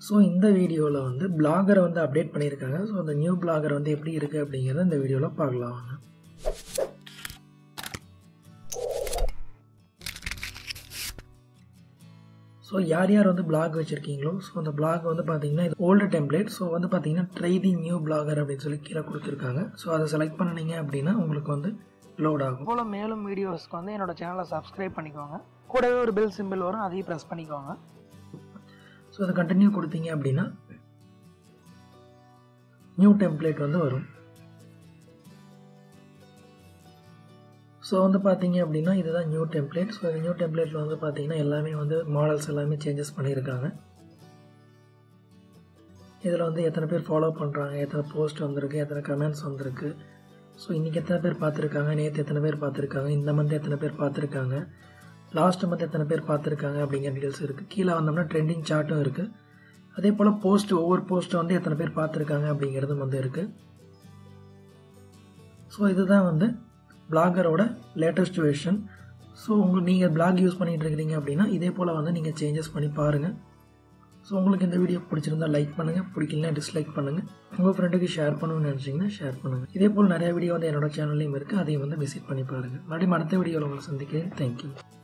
so இந்த வீடியோவில் வந்து பிளாகரை வந்து அப்டேட் பண்ணியிருக்காங்க ஸோ அந்த நியூ பிளாகர் வந்து எப்படி இருக்குது அப்படிங்கிறத இந்த வீடியோவில் பார்க்கலாம் வாங்க ஸோ யார் யார் வந்து பிளாக் வச்சுருக்கீங்களோ ஸோ அந்த பிளாக் வந்து பார்த்தீங்கன்னா இது ஓல்டு டெம்ப்ளேட் ஸோ வந்து பார்த்தீங்கன்னா ட்ரை தி நியூ பிளாகர் அப்படின்னு சொல்லி கீழே கொடுத்துருக்காங்க ஸோ அதை செலக்ட் பண்ணினீங்க அப்படின்னா உங்களுக்கு வந்து லோட் ஆகும் போல் மேலும் வீடியோஸ்க்கு வந்து என்னோட சேனலை சப்ஸ்கிரைப் பண்ணிக்கோங்க கூடவே ஒரு பெல் சிம்பிள் வரும் அதையும் ப்ரெஸ் பண்ணிக்கோங்க ஸோ அதை கண்டினியூ கொடுத்தீங்க அப்படின்னா நியூ டெம்ப்ளேட் வந்து வரும் ஸோ வந்து பார்த்தீங்க அப்படின்னா இதுதான் நியூ டெம்ப்ளேட் ஸோ இந்த நியூ டெம்ப்ளேட்டில் வந்து பார்த்தீங்கன்னா எல்லாமே வந்து மாடல்ஸ் எல்லாமே சேஞ்சஸ் பண்ணியிருக்காங்க இதில் வந்து எத்தனை பேர் ஃபாலோ பண்ணுறாங்க எத்தனை போஸ்ட் வந்திருக்கு எத்தனை கமெண்ட்ஸ் வந்திருக்கு ஸோ இன்றைக்கி எத்தனை பேர் பார்த்துருக்காங்க நேற்று எத்தனை பேர் பார்த்துருக்காங்க இந்த மந்த் எத்தனை பேர் பார்த்துருக்காங்க லாஸ்ட் மந்த் எத்தனை பேர் பார்த்துருக்காங்க அப்படிங்கிற டீட்டெயில்ஸ் இருக்குது கீழே வந்தோம்னா ட்ரெண்டிங் சார்ட்டும் இருக்குது அதே போல் போஸ்ட் ஒவ்வொரு போஸ்ட்டை வந்து எத்தனை பேர் பார்த்துருக்காங்க அப்படிங்கிறதும் வந்து இருக்குது ஸோ இதுதான் வந்து பிளாகரோட லேட்டஸ்ட் வெர்ஷன் ஸோ உங்களுக்கு நீங்கள் பிளாக் யூஸ் பண்ணிகிட்டு இருக்கிறீங்க அப்படின்னா இதே போல் வந்து நீங்கள் சேஞ்சஸ் பண்ணி பாருங்கள் ஸோ உங்களுக்கு இந்த வீடியோ பிடிச்சிருந்தா லைக் பண்ணுங்கள் பிடிக்கலனா டிஸ்லைக் பண்ணுங்கள் உங்கள் ஃப்ரெண்டுக்கு ஷேர் பண்ணணும்னு நினச்சிங்கன்னா ஷேர் பண்ணுங்கள் இதே போல் நிறைய வீடியோ வந்து என்னோட சேனல்லையும் இருக்குது அதையும் வந்து விசிட் பண்ணி பாருங்கள் மறுபடியும் அடுத்த வீடியோவில் உங்களை சந்திக்கிறேன் தேங்க்யூ